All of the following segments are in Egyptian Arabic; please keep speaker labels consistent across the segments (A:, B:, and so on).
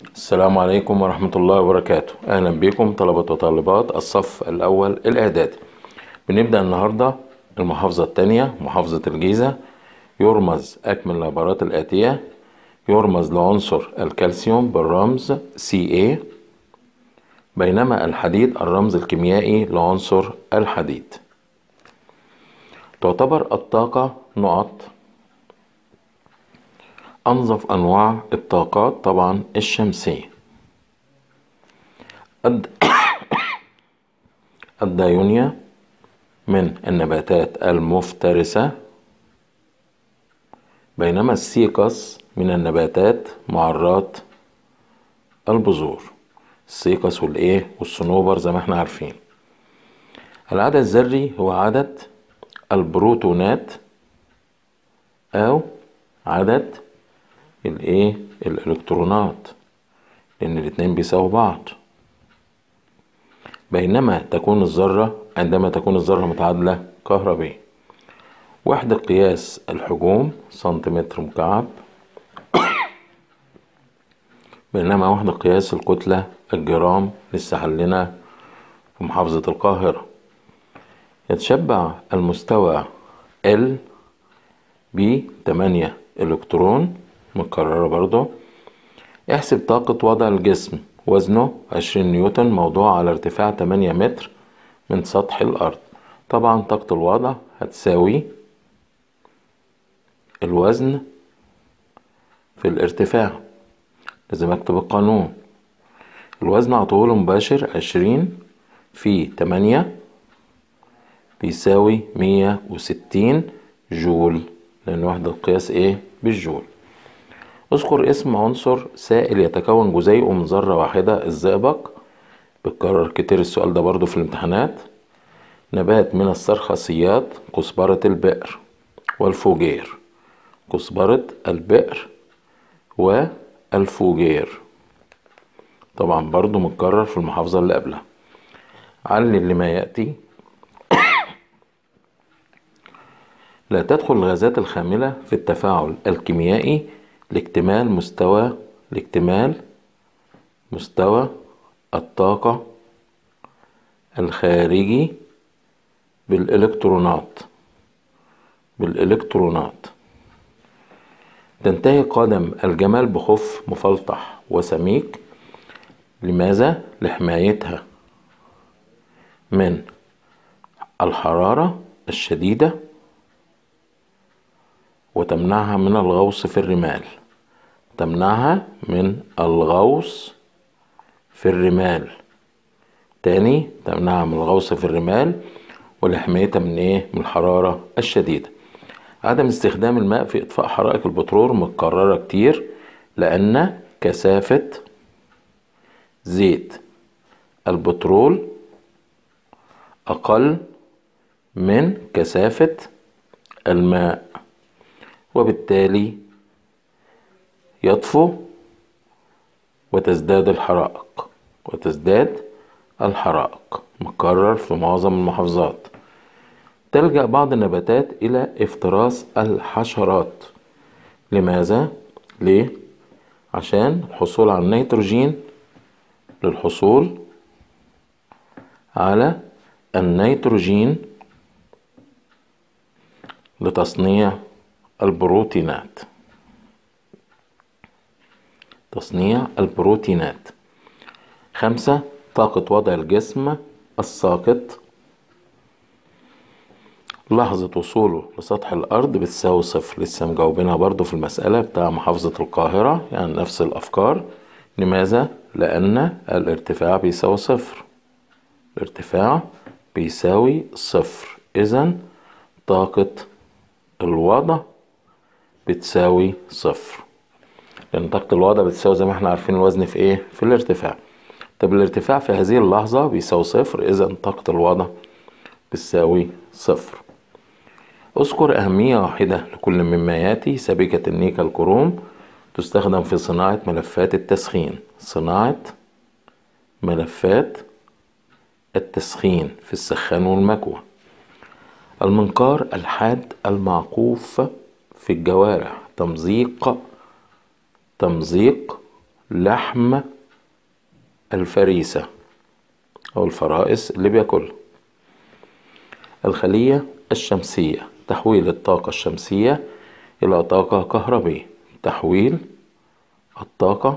A: السلام عليكم ورحمة الله وبركاته أهلا بكم طلبة وطالبات الصف الأول الإعدادي بنبدأ النهاردة المحافظة الثانية محافظة الجيزة يرمز أكمل العبارات الآتية يرمز لعنصر الكالسيوم بالرمز Ca بينما الحديد الرمز الكيميائي لعنصر الحديد تعتبر الطاقة نقط أنظف أنواع الطاقات طبعا الشمسية الد... الدايونيا من النباتات المفترسة بينما السيكس من النباتات معرات البذور السيكس والايه والصنوبر زي ما احنا عارفين العدد الذري هو عدد البروتونات او عدد الايه الالكترونات لان الاتنين بيساووا بعض بينما تكون الذرة عندما تكون الذرة متعادلة كهربية وحدة قياس الحجوم سنتيمتر مكعب بينما وحدة قياس الكتلة الجرام لسه حلنا في محافظة القاهرة يتشبع المستوى L ب 8 إلكترون مكررة برضو احسب طاقة وضع الجسم وزنه 20 نيوتن موضوع على ارتفاع 8 متر من سطح الأرض طبعا طاقة الوضع هتساوي الوزن في الارتفاع لازم اكتب القانون الوزن على طول مباشر عشرين في تمانية بيساوي مية وستين جول لأن وحدة القياس ايه بالجول اذكر اسم عنصر سائل يتكون جزيئه من ذرة واحدة الزئبق بتكرر كتير السؤال ده برضو في الامتحانات نبات من السرخسيات كزبرة البئر والفوجير كزبرة البئر والفوجير طبعا برضو متكرر في المحافظة اللي قبلها علل لما يأتي لا تدخل الغازات الخاملة في التفاعل الكيميائي لاكتمال مستوى لاكتمال مستوى الطاقة الخارجي بالإلكترونات بالإلكترونات تنتهي قدم الجمل بخف مفلطح وسميك لماذا؟ لحمايتها من الحرارة الشديدة وتمنعها من الغوص في الرمال تمنعها من الغوص في الرمال تاني تمنعها من الغوص في الرمال ولحمايتها من ايه من الحرارة الشديدة عدم استخدام الماء في اطفاء حرائق البترول متكررة كتير لان كثافة زيت البترول اقل من كثافة الماء وبالتالي يطفو وتزداد الحرائق وتزداد الحرائق مكرر في معظم المحافظات تلجأ بعض النباتات إلى افتراس الحشرات لماذا؟ ليه؟ عشان الحصول على النيتروجين للحصول على النيتروجين لتصنيع البروتينات تصنيع البروتينات خمسة طاقة وضع الجسم الساقط لحظة وصوله لسطح الأرض بتساوي صفر لسه مجاوبينها برضو في المسألة بتاع محافظة القاهرة يعني نفس الأفكار لماذا؟ لأن الارتفاع بيساوي صفر الارتفاع بيساوي صفر إذا طاقة الوضع بتساوي صفر لأن طاقة الوضع بتساوي زي ما احنا عارفين الوزن في ايه؟ في الارتفاع طب الارتفاع في هذه اللحظة بيساوي صفر إذا طاقة الوضع بتساوي صفر اذكر أهمية واحدة لكل مما يأتي سبيكة النيكل كروم تستخدم في صناعة ملفات التسخين صناعة ملفات التسخين في السخان والمكوى المنقار الحاد المعقوف في الجوارح تمزيق تمزيق لحم الفريسة أو الفرائس اللي بياكلها الخلية الشمسية تحويل الطاقة الشمسية إلى طاقة كهربية تحويل الطاقة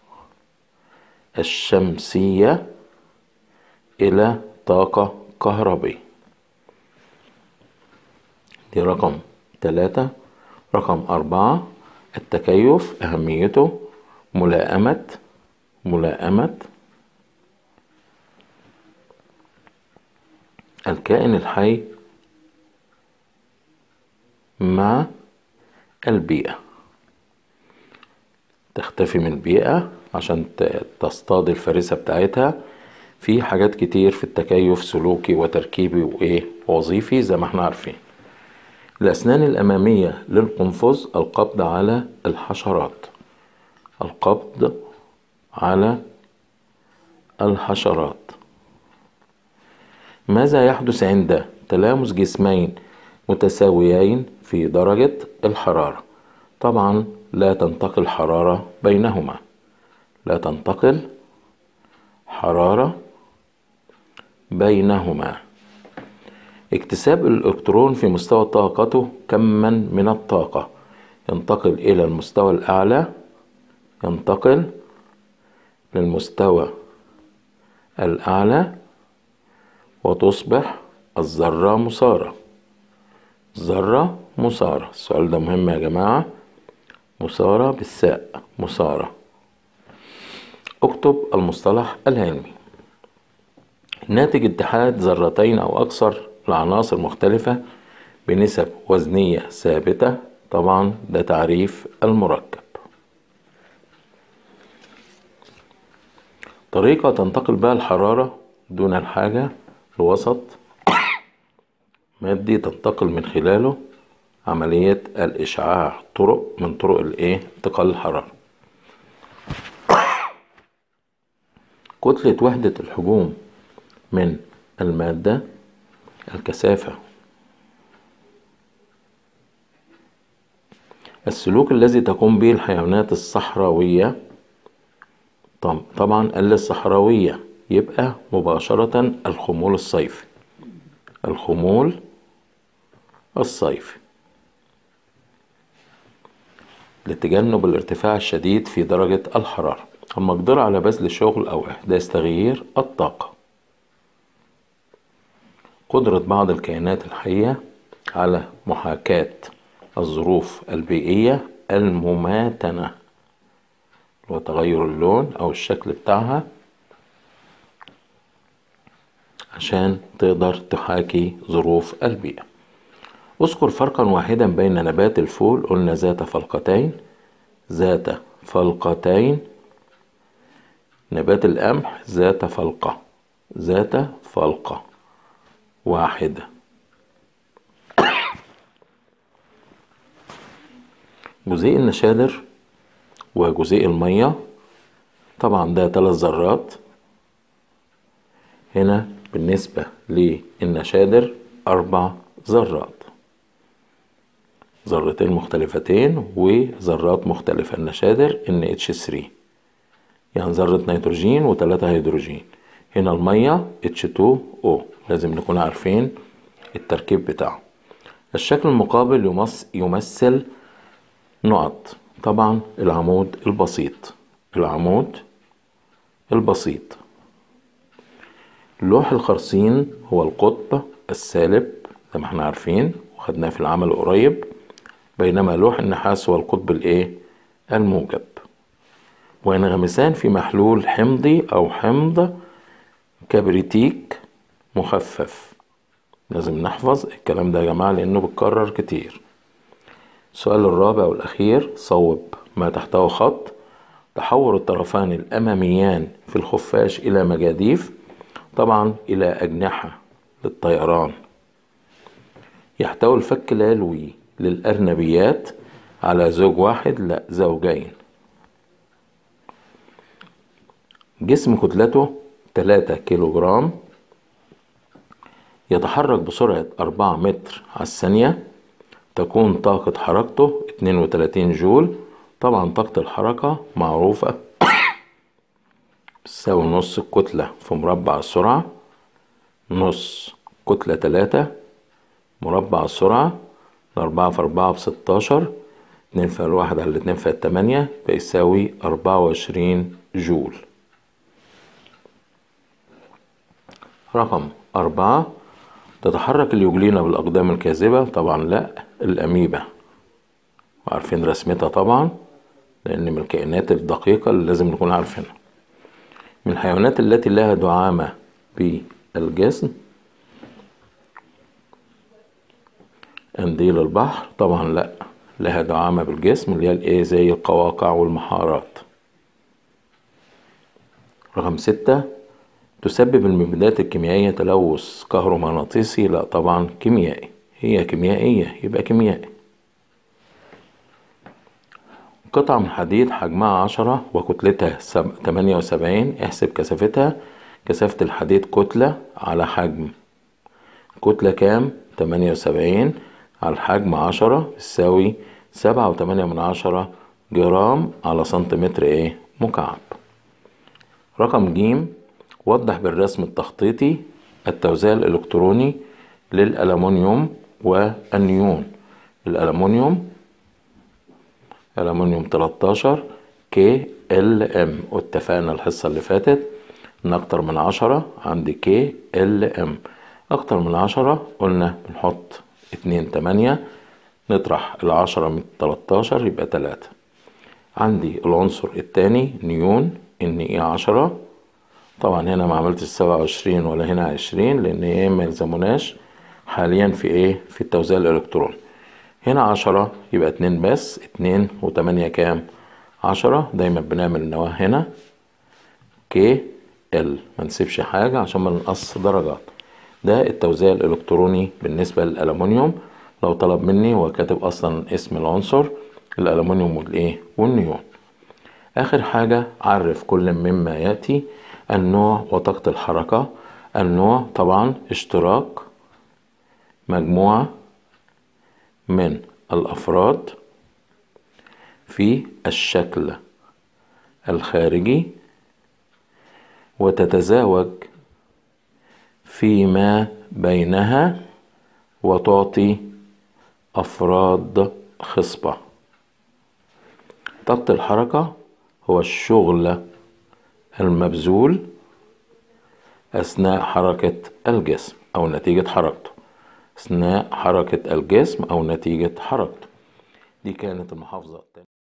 A: الشمسية إلى طاقة كهربية دي رقم ثلاثة رقم أربعة التكيف أهميته ملائمة ملائمة الكائن الحي مع البيئة تختفي من البيئة عشان تصطاد الفريسة بتاعتها في حاجات كتير في التكيف سلوكي وتركيبي وإيه وظيفي زي ما احنا عارفين الأسنان الأمامية للقنفذ القبض على الحشرات القبض على الحشرات ماذا يحدث عند تلامس جسمين متساويين في درجة الحرارة طبعا لا تنتقل حرارة بينهما لا تنتقل حرارة بينهما اكتساب الإلكترون في مستوى طاقته كما من الطاقة ينتقل إلى المستوى الأعلى ينتقل للمستوى الأعلى وتصبح الذرة مثارة ذرة مثارة السؤال ده مهم يا جماعة مثارة بالساء مثارة اكتب المصطلح العلمي ناتج اتحاد ذرتين أو أكثر لعناصر مختلفة بنسب وزنية ثابتة طبعا ده تعريف المركب طريقة تنتقل بها الحرارة دون الحاجة لوسط مادي تنتقل من خلاله عملية الإشعاع طرق من طرق الإيه انتقال الحرارة كتلة وحدة الحجوم من المادة الكثافة السلوك الذي تقوم به الحيوانات الصحراوية طبعا الصحراوية يبقى مباشرة الخمول الصيفي الخمول الصيفي لتجنب الارتفاع الشديد في درجة الحرارة المقدرة على بذل شغل أو إحداث تغيير الطاقة قدرة بعض الكائنات الحية على محاكاة الظروف البيئية المماتنة وتغير اللون أو الشكل بتاعها عشان تقدر تحاكي ظروف البيئة اذكر فرقا واحدا بين نبات الفول قلنا ذات فلقتين ذات فلقتين نبات القمح ذات فلقة ذات فلقة واحدة جزيء النشادر وجزيء المية طبعا ده ثلاث ذرات هنا بالنسبة للنشادر أربع ذرات ذرتين مختلفتين وذرات مختلفة النشادر NH3 يعني ذرة نيتروجين وتلاتة هيدروجين هنا المية H2O لازم نكون عارفين التركيب بتاعه الشكل المقابل يمثل نقط طبعا العمود البسيط العمود البسيط لوح الخرسين هو القطب السالب زي ما احنا عارفين وخدناه في العمل قريب بينما لوح النحاس هو القطب الايه الموجب وينغمسان في محلول حمضي او حمض كبريتيك مخفف لازم نحفظ الكلام ده يا جماعة لأنه بيتكرر كتير السؤال الرابع والأخير صوب ما تحته خط تحور الطرفان الأماميان في الخفاش إلى مجاديف طبعا إلى أجنحة للطيران يحتوي الفك العلوي للأرنبيات على زوج واحد لا زوجين جسم كتلته 3 كيلو جرام يتحرك بسرعة 4 متر على الثانية تكون طاقة حركته 32 جول طبعا طاقة الحركة معروفة تساوي نص الكتلة في مربع السرعة نص كتلة تلاتة مربع السرعة أربعة في أربعة بستاشر اتنين في الواحد على الاتنين في التمانية بيساوي أربعة وعشرين جول رقم أربعة تتحرك اليوجلينا بالأقدام الكاذبة طبعا لا الأميبا وعارفين رسمتها طبعا لأن من الكائنات الدقيقة اللي لازم نكون عارفينها من الحيوانات التي لها دعامة بالجسم قنديل البحر طبعا لا لها دعامة بالجسم اللي هي الايه زي القواقع والمحارات رقم ستة تسبب المبيدات الكيميائية تلوث كهرومغناطيسي لا طبعا كيميائي هي كيميائية يبقى كيميائي قطعة من حديد حجمها عشرة وكتلتها تمانية وسبعين احسب كثافتها كثافة الحديد كتلة على حجم كتلة كام تمانية وسبعين على الحجم عشرة تساوي سبعة وتمانية من عشرة جرام على سنتيمتر ايه مكعب رقم جيم وضح بالرسم التخطيطي التوزيع الإلكتروني للألمنيوم والنيون الألمنيوم ألمنيوم 13 كي ال ام واتفقنا الحصة اللي فاتت إن أكتر من عشرة عندي كي ال ام أكتر من عشرة قلنا بنحط اتنين تمانية نطرح العشرة من تلاتاشر يبقى تلاتة عندي العنصر التاني نيون ان ايه عشرة طبعا هنا ما عملتش سبعة وعشرين ولا هنا عشرين لان ايه ما يلزموناش حاليا في ايه في التوزيع الالكتروني هنا عشرة يبقى اتنين بس اتنين وتمانية كام عشرة دايما بنعمل النواة هنا كي ال ما نسيبش حاجة عشان ما ننقص درجات ده التوزيع الالكتروني بالنسبة للألمنيوم لو طلب مني هو كاتب اصلا اسم العنصر الألمنيوم والايه والنيون آخر حاجة عرف كل مما يأتي النوع وطاقة الحركة النوع طبعا اشتراك مجموعة من الأفراد في الشكل الخارجي وتتزاوج فيما بينها وتعطي أفراد خصبة طاقة الحركة هو الشغل المبذول أثناء حركة الجسم أو نتيجة حركته أثناء حركة الجسم أو نتيجة حركته دي كانت المحافظة التانية